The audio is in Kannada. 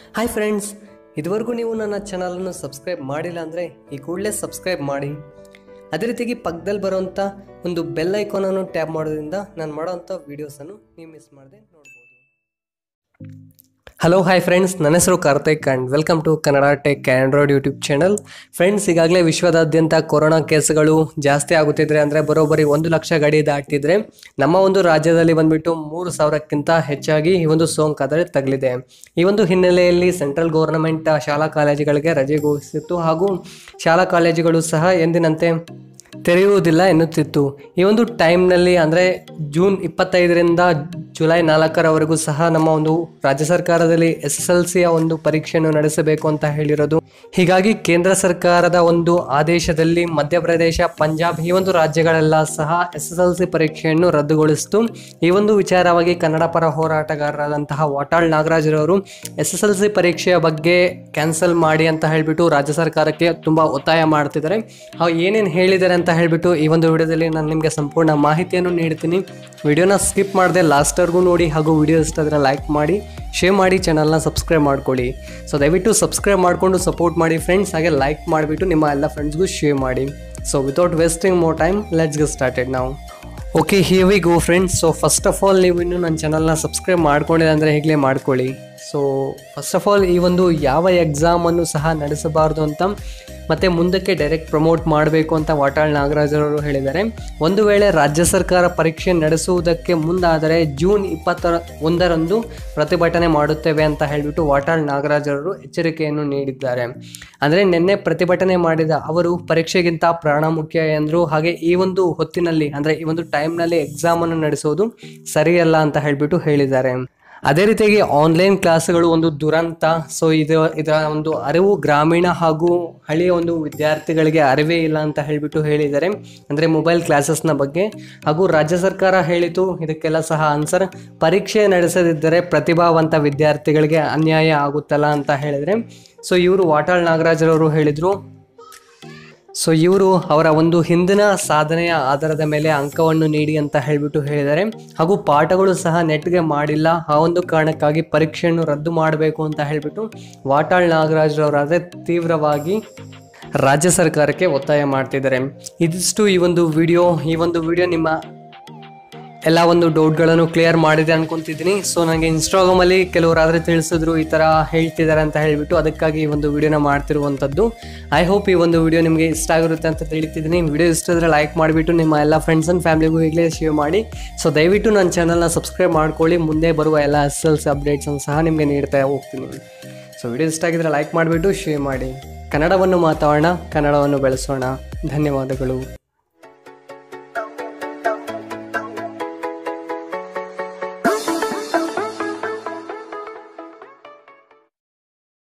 ಹಾಯ್ ಫ್ರೆಂಡ್ಸ್ ಇದುವರೆಗೂ ನೀವು ನನ್ನ ಚಾನಲನ್ನು ಸಬ್ಸ್ಕ್ರೈಬ್ ಮಾಡಿಲ್ಲ ಅಂದರೆ ಈ ಕೂಡಲೇ ಸಬ್ಸ್ಕ್ರೈಬ್ ಮಾಡಿ ಅದೇ ರೀತಿಯಾಗಿ ಪಕ್ಕದಲ್ಲಿ ಬರುವಂಥ ಒಂದು ಬೆಲ್ ಐಕಾನನ್ನು ಟ್ಯಾಪ್ ಮಾಡೋದ್ರಿಂದ ನಾನು ಮಾಡೋವಂಥ ವೀಡಿಯೋಸನ್ನು ನೀವು ಮಿಸ್ ಮಾಡದೆ ನೋಡ್ಬೋದು ಹಲೋ ಹಾಯ್ ಫ್ರೆಂಡ್ಸ್ ನನ್ನ ಹೆಸರು Karthik and welcome to Kannada tech android YouTube channel friends ಈಗಾಗಲೇ ವಿಶ್ವದಾದ್ಯಂತ ಕೊರೋನಾ ಕೇಸ್ಗಳು ಜಾಸ್ತಿ ಆಗುತ್ತಿದ್ರೆ ಅಂದರೆ ಬರೋಬ್ಬರಿ ಒಂದು ಲಕ್ಷ ಗಡಿ ದಾಟಿದ್ರೆ ನಮ್ಮ ಒಂದು ರಾಜ್ಯದಲ್ಲಿ ಬಂದ್ಬಿಟ್ಟು ಮೂರು ಸಾವಿರಕ್ಕಿಂತ ಹೆಚ್ಚಾಗಿ ಈ ಒಂದು ಸೋಂಕಾದರೆ ತಗಲಿದೆ ಈ ಒಂದು ಹಿನ್ನೆಲೆಯಲ್ಲಿ ಸೆಂಟ್ರಲ್ ಗೌರ್ನಮೆಂಟ್ ಶಾಲಾ ಕಾಲೇಜುಗಳಿಗೆ ರಜೆ ಘೋಷಿಸಿತ್ತು ಹಾಗೂ ಶಾಲಾ ಕಾಲೇಜುಗಳು ಸಹ ಎಂದಿನಂತೆ ತೆರೆಯುವುದಿಲ್ಲ ಎನ್ನುತ್ತಿತ್ತು ಈ ಒಂದು ಟೈಮ್ನಲ್ಲಿ ಅಂದರೆ ಜೂನ್ ಇಪ್ಪತ್ತೈದರಿಂದ ಜುಲೈ ನಾಲ್ಕರವರೆಗೂ ಸಹ ನಮ್ಮ ಒಂದು ರಾಜ್ಯ ಸರ್ಕಾರದಲ್ಲಿ ಎಸ್ ಎಸ್ ಎಲ್ ಸಿಯ ಒಂದು ಪರೀಕ್ಷೆಯನ್ನು ನಡೆಸಬೇಕು ಅಂತ ಹೇಳಿರೋದು ಹೀಗಾಗಿ ಕೇಂದ್ರ ಸರ್ಕಾರದ ಒಂದು ಆದೇಶದಲ್ಲಿ ಮಧ್ಯಪ್ರದೇಶ ಪಂಜಾಬ್ ಈ ಒಂದು ರಾಜ್ಯಗಳೆಲ್ಲ ಸಹ ಎಸ್ ಎಸ್ ಎಲ್ ಸಿ ಪರೀಕ್ಷೆಯನ್ನು ರದ್ದುಗೊಳಿಸಿತು ಈ ಒಂದು ವಿಚಾರವಾಗಿ ಕನ್ನಡ ಪರ ಹೋರಾಟಗಾರರಾದಂತಹ ವಾಟಾಳ್ ನಾಗರಾಜ್ರವರು ಎಸ್ ಎಸ್ ಎಲ್ ಸಿ ಪರೀಕ್ಷೆಯ ಬಗ್ಗೆ ಕ್ಯಾನ್ಸಲ್ ಮಾಡಿ ಅಂತ ಹೇಳಿಬಿಟ್ಟು ರಾಜ್ಯ ಸರ್ಕಾರಕ್ಕೆ ತುಂಬ ಒತ್ತಾಯ ಮಾಡ್ತಿದ್ದಾರೆ ಅವ್ರು ಏನೇನು ಹೇಳಿದ್ದಾರೆ ಅಂತ ಹೇಳಿಬಿಟ್ಟು ಈ ಒಂದು ವಿಡಿಯೋದಲ್ಲಿ ನಾನು ನಿಮಗೆ ಸಂಪೂರ್ಣ ಮಾಹಿತಿಯನ್ನು ನೀಡ್ತೀನಿ ವಿಡಿಯೋನ ಸ್ಕಿಪ್ ಮಾಡದೆ ಲಾಸ್ಟ್ವರೆಗೂ ನೋಡಿ ಹಾಗೂ ವಿಡಿಯೋ ಇಷ್ಟ ಆದರೆ ಲೈಕ್ ಮಾಡಿ ಶೇರ್ ಮಾಡಿ ಚಾನಲ್ನ ಸಬ್ಸ್ಕ್ರೈಬ್ ಮಾಡ್ಕೊಳ್ಳಿ ಸೊ ದಯವಿಟ್ಟು ಸಬ್ಸ್ಕ್ರೈಬ್ ಮಾಡಿಕೊಂಡು ಸಪೋರ್ಟ್ ಮಾಡಿ ಫ್ರೆಂಡ್ಸ್ ಹಾಗೆ ಲೈಕ್ ಮಾಡಿಬಿಟ್ಟು ನಿಮ್ಮ ಎಲ್ಲ ಫ್ರೆಂಡ್ಸ್ಗೂ ಶೇರ್ ಮಾಡಿ so without wasting more time let's get started ನಾವು okay here we go friends so first of all ನೀವು ಇನ್ನೂ ನನ್ನ ಚಾನಲ್ನ ಸಬ್ಸ್ಕ್ರೈಬ್ ಮಾಡ್ಕೊಂಡಿಲ್ಲ ಅಂದರೆ ಈಗಲೇ ಮಾಡ್ಕೊಳ್ಳಿ ಸೊ ಫಸ್ಟ್ ಆಫ್ ಆಲ್ ಈ ಒಂದು ಯಾವ ಎಕ್ಸಾಮನ್ನು ಸಹ ನಡೆಸಬಾರ್ದು ಅಂತ ಮತ್ತು ಮುಂದಕ್ಕೆ ಡೈರೆಕ್ಟ್ ಪ್ರಮೋಟ್ ಮಾಡಬೇಕು ಅಂತ ವಾಟಾಳ್ ನಾಗರಾಜರವರು ಹೇಳಿದ್ದಾರೆ ಒಂದು ವೇಳೆ ರಾಜ್ಯ ಸರ್ಕಾರ ಪರೀಕ್ಷೆ ನಡೆಸುವುದಕ್ಕೆ ಮುಂದಾದರೆ ಜೂನ್ ಇಪ್ಪತ್ತರ ಒಂದರಂದು ಪ್ರತಿಭಟನೆ ಮಾಡುತ್ತೇವೆ ಅಂತ ಹೇಳಿಬಿಟ್ಟು ವಾಟಾಳ್ ನಾಗರಾಜರವರು ಎಚ್ಚರಿಕೆಯನ್ನು ನೀಡಿದ್ದಾರೆ ಅಂದರೆ ನಿನ್ನೆ ಪ್ರತಿಭಟನೆ ಮಾಡಿದ ಅವರು ಪರೀಕ್ಷೆಗಿಂತ ಪ್ರಾಣ ಮುಖ್ಯ ಎಂದರು ಹಾಗೆ ಈ ಒಂದು ಹೊತ್ತಿನಲ್ಲಿ ಅಂದರೆ ಈ ಒಂದು ಟೈಮ್ನಲ್ಲಿ ಎಕ್ಸಾಮನ್ನು ನಡೆಸೋದು ಸರಿಯಲ್ಲ ಅಂತ ಹೇಳಿಬಿಟ್ಟು ಹೇಳಿದ್ದಾರೆ ಅದೇ ರೀತಿಯಾಗಿ ಆನ್ಲೈನ್ ಕ್ಲಾಸ್ಗಳು ಒಂದು ದುರಂತ ಸೊ ಇದು ಇದರ ಒಂದು ಅರಿವು ಗ್ರಾಮೀಣ ಹಾಗೂ ಹಳ್ಳಿಯ ಒಂದು ವಿದ್ಯಾರ್ಥಿಗಳಿಗೆ ಅರಿವೇ ಇಲ್ಲ ಅಂತ ಹೇಳಿಬಿಟ್ಟು ಹೇಳಿದ್ದಾರೆ ಅಂದರೆ ಮೊಬೈಲ್ ಕ್ಲಾಸಸ್ನ ಬಗ್ಗೆ ಹಾಗೂ ರಾಜ್ಯ ಸರ್ಕಾರ ಹೇಳಿತು ಇದಕ್ಕೆಲ್ಲ ಸಹ ಆನ್ಸರ್ ಪರೀಕ್ಷೆ ನಡೆಸದಿದ್ದರೆ ಪ್ರತಿಭಾವಂತ ವಿದ್ಯಾರ್ಥಿಗಳಿಗೆ ಅನ್ಯಾಯ ಆಗುತ್ತಲ್ಲ ಅಂತ ಹೇಳಿದರೆ ಸೊ ಇವರು ವಾಟಾಳ್ ನಾಗರಾಜರವರು ಹೇಳಿದರು ಸೊ ಇವರು ಅವರ ಒಂದು ಹಿಂದಿನ ಸಾಧನೆಯ ಆಧಾರದ ಮೇಲೆ ಅಂಕವನ್ನು ನೀಡಿ ಅಂತ ಹೇಳಿಬಿಟ್ಟು ಹೇಳಿದ್ದಾರೆ ಹಾಗೂ ಪಾಠಗಳು ಸಹ ನೆಟ್ಗೆ ಮಾಡಿಲ್ಲ ಆ ಒಂದು ಕಾರಣಕ್ಕಾಗಿ ಪರೀಕ್ಷೆಯನ್ನು ರದ್ದು ಮಾಡಬೇಕು ಅಂತ ಹೇಳಿಬಿಟ್ಟು ವಾಟಾಳ್ ನಾಗರಾಜ್ರವರಾದರೆ ತೀವ್ರವಾಗಿ ರಾಜ್ಯ ಸರ್ಕಾರಕ್ಕೆ ಒತ್ತಾಯ ಮಾಡ್ತಿದ್ದಾರೆ ಇದಿಷ್ಟು ಈ ಒಂದು ವಿಡಿಯೋ ಈ ಒಂದು ವಿಡಿಯೋ ನಿಮ್ಮ ಎಲ್ಲ ಒಂದು ಡೌಟ್ಗಳನ್ನು ಕ್ಲಿಯರ್ ಮಾಡಿದೆ ಅನ್ಕೊಂತಿದ್ದೀನಿ ಸೊ ನನಗೆ ಇನ್ಸ್ಟಾಗ್ರಾಮಲ್ಲಿ ಕೆಲವರಾದರೆ ತಿಳಿಸಿದ್ರು ಈ ಥರ ಹೇಳ್ತಿದ್ದಾರೆ ಅಂತ ಹೇಳಿಬಿಟ್ಟು ಅದಕ್ಕಾಗಿ ಈ ಒಂದು ವಿಡಿಯೋನ ಮಾಡ್ತಿರುವಂಥದ್ದು ಐ ಹೋಪ್ ಈ ಒಂದು ವಿಡಿಯೋ ನಿಮಗೆ ಇಷ್ಟ ಆಗಿರುತ್ತೆ ಅಂತ ತಿಳಿತಿದ್ದೀನಿ ವಿಡಿಯೋ ಇಷ್ಟ ಆದರೆ ಲೈಕ್ ಮಾಡಿಬಿಟ್ಟು ನಿಮ್ಮ ಎಲ್ಲ ಫ್ರೆಂಡ್ಸ್ ಆ್ಯಂಡ್ ಫ್ಯಾಮಿಲಿಗೂ ಈಗಲೇ ಶೇರ್ ಮಾಡಿ ಸೊ ದಯವಿಟ್ಟು ನನ್ನ ಚಾನಲ್ನ ಸಬ್ಸ್ಕ್ರೈಬ್ ಮಾಡ್ಕೊಳ್ಳಿ ಮುಂದೆ ಬರುವ ಎಲ್ಲ ಎಸ್ ಎಲ್ ಸಿ ಅಪ್ಡೇಟ್ಸನ್ನು ಸಹ ನಿಮಗೆ ನೀಡ್ತಾ ಹೋಗ್ತೀನಿ ಸೊ ವಿಡಿಯೋ ಇಷ್ಟ ಆಗಿದ್ರೆ ಲೈಕ್ ಮಾಡಿಬಿಟ್ಟು ಶೇರ್ ಮಾಡಿ ಕನ್ನಡವನ್ನು ಮಾತಾಡೋಣ ಕನ್ನಡವನ್ನು ಬೆಳೆಸೋಣ ಧನ್ಯವಾದಗಳು